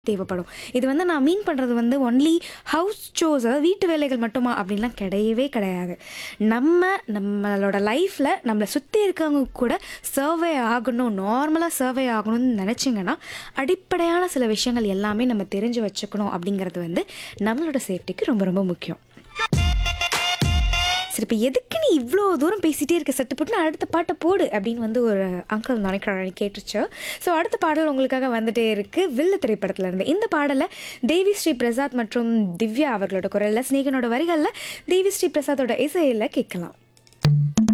தேவைப்படும் இது வந்து நான் மீன் பண்ணுறது வந்து ஒன்லி ஹவுஸ் சோஸ் அதாவது வீட்டு வேலைகள் மட்டுமா அப்படின்லாம் கிடையவே கிடையாது நம்ம நம்மளோட லைஃப்பில் நம்மளை சுற்றி இருக்கவங்க கூட சர்வே ஆகணும் நார்மலாக சர்வே ஆகணும்னு நினச்சிங்கன்னா அடிப்படையான சில விஷயங்கள் எல்லாமே நம்ம தெரிஞ்சு வச்சுக்கணும் அப்படிங்கிறது வந்து நம்மளோட சேஃப்டிக்கு ரொம்ப ரொம்ப முக்கியம் சரி இப்போ எதுக்கு நீ இவ்வளோ தூரம் பேசிகிட்டே இருக்க சட்டு போட்டு அடுத்த பாட்டை போடு அப்படின்னு வந்து ஒரு அங்கிள் நினைக்கிறாரு கேட்டுச்சு ஸோ அடுத்த பாடல் உங்களுக்காக வந்துட்டே இருக்கு வில்லு திரைப்படத்துல இருந்து இந்த பாடலை தேவி ஸ்ரீ பிரசாத் மற்றும் திவ்யா அவர்களோட குரலில் ஸ்நேகனோட வரிகளில் தேவி ஸ்ரீ பிரசாத்தோட இசையில் கேட்கலாம்